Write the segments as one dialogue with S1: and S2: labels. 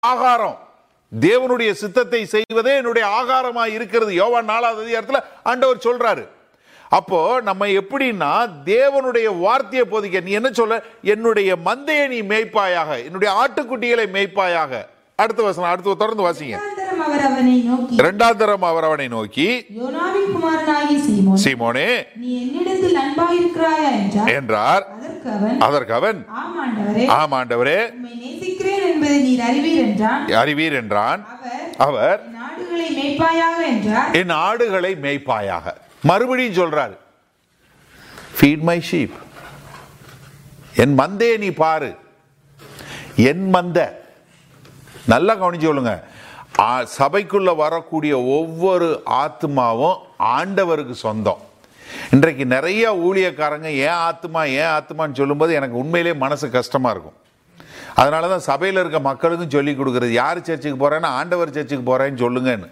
S1: ஆகாரம் தேவனுடைய சித்தத்தை செய்வதே என்னுடைய ஆகாரமா இருக்கிறது யோவான் நாலாவது அதிகாரத்துல ஆண்டவர் சொல்றாரு அப்போ நம்ம எப்படின்னா தேவனுடைய வார்த்தையை போதிக்க நீ என்ன சொல்ல என்னுடைய மந்தையை நீ மேய்ப்பாயாக என்னுடைய ஆட்டுக்குட்டிகளை மேய்ப்பாயாக அடுத்த வசனம் அடுத்து தொடர்ந்து வாசிங்க
S2: இரண்டாந்தரம் அவர் அவனை நோக்கி
S1: இரண்டாம் தரம் அவர் அவனை நோக்கி
S2: யோனாவின் குமாரனாகிய சீமோன்
S1: சீமோனே
S2: நீ என்னிடத்தில் அன்பாயிருக்கிறாயா என்றார்
S1: என்றார்
S2: அதற்கு அவன்
S1: அதற்கு அவன்
S2: ஆம் ஆண்டவரே
S1: ஆம் ஆண்டவரே
S2: உம்மை நேசிக்கிறேன் என்பதை நீர் அறிவீர் என்றான்
S1: அறிவீர் என்றான்
S2: அவர்
S1: அவர்
S2: என் ஆடுகளை மேய்ப்பாயாக என்றார்
S1: என் ஆடுகளை மேய்ப்பாயாக மறுபடியும் சொல்றாரு ஃபீட் மை ஷீப் என் மந்தையை நீ பாரு என் மந்த நல்லா கவனிச்சு சொல்லுங்க ஆ, சபைக்குள்ள வரக்கூடிய ஒவ்வொரு ஆத்மாவும் ஆண்டவருக்கு சொந்தம் இன்றைக்கு நிறைய ஊழியக்காரங்க ஏன் ஆத்மா ஏன் ஆத்மான்னு சொல்லும்போது எனக்கு உண்மையிலே மனசு கஷ்டமா இருக்கும் அதனால தான் சபையில் இருக்க மக்களுக்கும் சொல்லி கொடுக்குறது யார் சர்ச்சுக்கு போறேன்னா ஆண்டவர் சர்ச்சுக்கு போறேன்னு சொல்லுங்கன்னு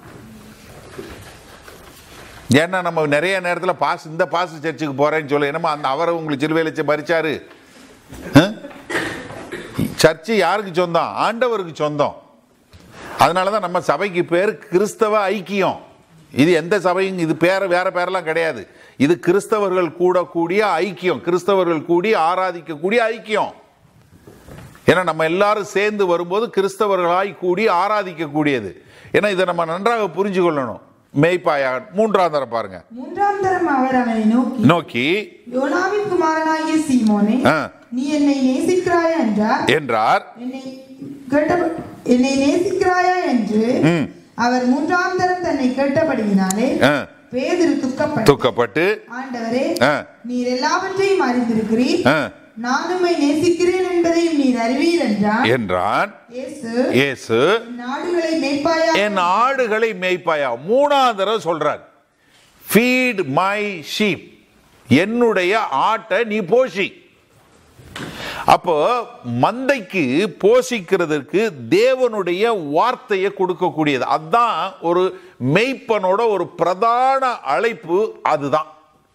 S1: ஏன்னா நம்ம நிறைய நேரத்தில் பாஸ் இந்த பாஸ் சர்ச்சுக்கு போறேன்னு சொல்லி என்னமா அந்த அவரை உங்களுக்கு சிறுவேலிச்சு மறிச்சாரு அஹ்? சர்ச்சு யாருக்கு சொந்தம் ஆண்டவருக்கு சொந்தம் அதனால தான் நம்ம சபைக்கு பேர் கிறிஸ்தவ ஐக்கியம் இது எந்த சபையும் இது பேர் வேற பேரெல்லாம் கிடையாது இது கிறிஸ்தவர்கள் கூடக்கூடிய ஐக்கியம் கிறிஸ்தவர்கள் கூடி ஆராதிக்கக்கூடிய ஐக்கியம் ஏன்னா நம்ம எல்லாரும் சேர்ந்து வரும்போது கிறிஸ்தவர்களாய் கூடி ஆராதிக்கக்கூடியது ஏன்னா இதை நம்ம நன்றாக புரிஞ்சு கொள்ளணும் மேய்ப்பாயா மூன்றாம் தரம் பாருங்க
S2: மூன்றாம் தரம் அவர் அவனை நோக்கி
S1: நோக்கி
S2: யோனாவின் குமாரனாகிய சீமோனே
S1: ஆ.
S2: நீ என்னை நேசிக்கிறாயா என்றார்
S1: என்றார்
S2: என்னை கேட்ட என்னை நேசிக்கிறாயா என்று
S1: ம்.
S2: அவர் மூன்றாம் தரம் தன்னை கேட்டபடியினாலே
S1: ஆ,
S2: பேதுரு துக்கப்பட்டு
S1: துக்கப்பட்டு
S2: ஆண்டவரே
S1: ஆ.
S2: நீர் எல்லாவற்றையும் அறிந்திருக்கிறீர்
S1: ஆ,
S2: நான் உம்மை நேசிக்கிறேன் என்பதையும் நீர் அறிவீர் என்றான்
S1: என்றான்
S2: இயேசு
S1: இயேசு
S2: என் ஆடுகளை மேய்ப்பாயா
S1: என் ஆடுகளை மேய்ப்பாயா மூணாவது தடவை சொல்றார் ஃபீட் மை ஷீப் என்னுடைய ஆட்டை நீ போஷி அப்போ மந்தைக்கு போஷிக்கிறதுக்கு தேவனுடைய வார்த்தையை கொடுக்கக்கூடியது அதுதான் ஒரு மெய்ப்பனோட ஒரு பிரதான அழைப்பு அதுதான்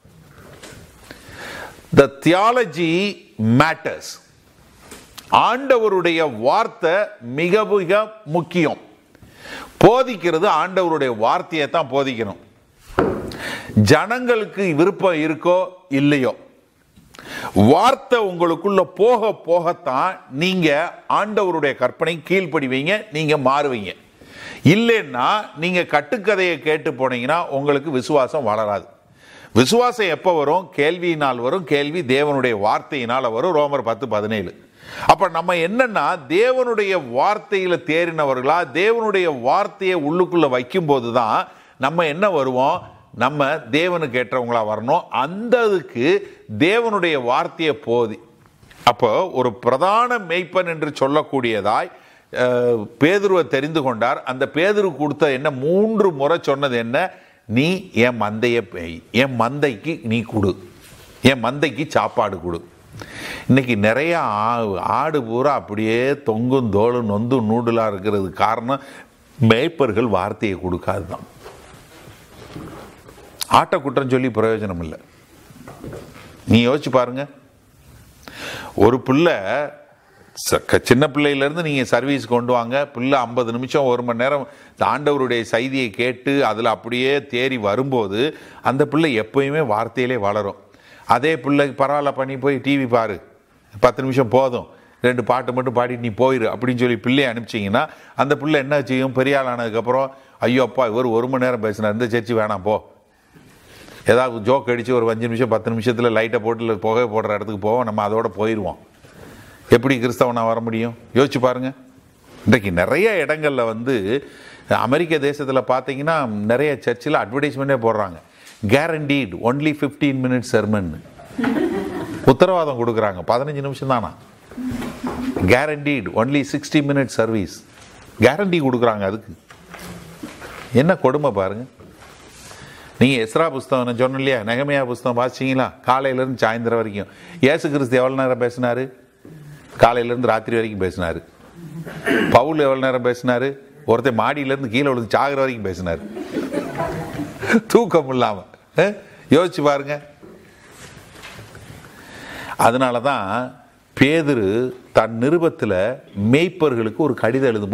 S1: த தியாலஜி மேட்டர்ஸ் ஆண்டவருடைய வார்த்தை மிக மிக முக்கியம் போதிக்கிறது ஆண்டவருடைய வார்த்தையை தான் போதிக்கணும் ஜனங்களுக்கு விருப்பம் இருக்கோ இல்லையோ வார்த்தை உங்களுக்குள்ள போக போகத்தான் நீங்க ஆண்டவருடைய கற்பனை கீழ்ப்படிவீங்க நீங்க மாறுவீங்க இல்லைன்னா நீங்க கட்டுக்கதையை கேட்டு போனீங்கன்னா உங்களுக்கு விசுவாசம் வளராது விசுவாசம் எப்போ வரும் கேள்வியினால் வரும் கேள்வி தேவனுடைய வார்த்தையினால் வரும் ரோமர் பத்து பதினேழு அப்ப நம்ம என்னன்னா தேவனுடைய வார்த்தையில தேறினவர்களா தேவனுடைய வார்த்தையை உள்ளுக்குள்ள வைக்கும்போது தான் நம்ம என்ன வருவோம் நம்ம தேவனுக்கு ஏற்றவங்களா வரணும் அந்த இதுக்கு தேவனுடைய வார்த்தையை போதி அப்போ ஒரு பிரதான மெய்ப்பன் என்று சொல்லக்கூடியதாய் அஹ், பேதுருவை தெரிந்து கொண்டார் அந்த பேதுரு கொடுத்த என்ன மூன்று முறை சொன்னது என்ன நீ என் மந்தையை பேய் என் மந்தைக்கு நீ கொடு என் மந்தைக்கு சாப்பாடு கொடு இன்னைக்கு நிறைய ஆ- ஆடு பூரா அப்படியே தொங்கும் தோளும் நொந்து நூடுலாக இருக்கிறது காரணம் மேய்ப்பர்கள் வார்த்தையை கொடுக்காது தான் ஆட்டை குற்றம் சொல்லி பிரயோஜனம் இல்லை நீ யோசிச்சு பாருங்க ஒரு பிள்ளை ச- க- சின்ன பிள்ளையிலேருந்து நீங்கள் சர்வீஸ் கொண்டு வாங்க பிள்ளை ஐம்பது நிமிஷம் ஒரு மணி நேரம் இந்த ஆண்டவருடைய செய்தியை கேட்டு அதில் அப்படியே தேறி வரும்போது அந்த பிள்ளை எப்பயுமே வார்த்தையிலே வளரும் அதே பிள்ளை பரவாயில்ல பண்ணி போய் டிவி பாரு பத்து நிமிஷம் போதும் ரெண்டு பாட்டு மட்டும் பாடிட்டு நீ போயிரு அப்படின்னு சொல்லி பிள்ளையை அனுப்பிச்சிங்கன்னா அந்த பிள்ளை என்ன செய்யும் பெரிய ஆள் ஆனதுக்கப்புறம் ஐயோ அப்பா இவர் ஒரு மணி நேரம் பேசினார் இந்த சர்ச்சு வேணாம் போ ஏதாவது ஜோக் அடித்து ஒரு அஞ்சு நிமிஷம் பத்து நிமிஷத்தில் லைட்டை போட்டு இல்லை புகை போடுற இடத்துக்கு போவோம் நம்ம அதோட போயிடுவோம் எப்படி கிறிஸ்தவனா வர முடியும் யோசிச்சு பாருங்க இன்றைக்கு நிறைய இடங்கள்ல வந்து அமெரிக்க தேசத்தில் பார்த்தீங்கன்னா நிறைய சர்ச்சில் அட்வர்டைஸ்மெண்ட்டே போடுறாங்க கேரண்டீட் ஒன்லி 15 மினிட்ஸ் செர்மன் உத்தரவாதம் கொடுக்குறாங்க பதினஞ்சு நிமிஷம் தானா guaranteed only sixty minute service guarantee கொடுக்குறாங்க அதுக்கு என்ன கொடுமை பாருங்க நீங்கள் எஸ்ரா புஸ்தகம் நான் சொன்னேன் இல்லையா நெகமையா புஸ்தகம் வாசிச்சீங்களா காலையிலேருந்து சாயந்தரம் வரைக்கும் இயேசு கிறிஸ்து எவ்வளோ நேரம் பேசினாரு காலையிலேருந்து ராத்திரி வரைக்கும் பேசினாரு பவுல் எவ்வளோ நேரம் பேசினாரு ஒருத்தன் மாடியிலேருந்து கீழே விழுந்து சாகிற வரைக்கும் பேசினார் தூக்கம் இல்லாமல் யோசிச்சு பாருங்க அதனால தான் பேதுரு தன் நிருபத்தில் மேய்ப்பர்களுக்கு ஒரு கடிதம் எழுதும்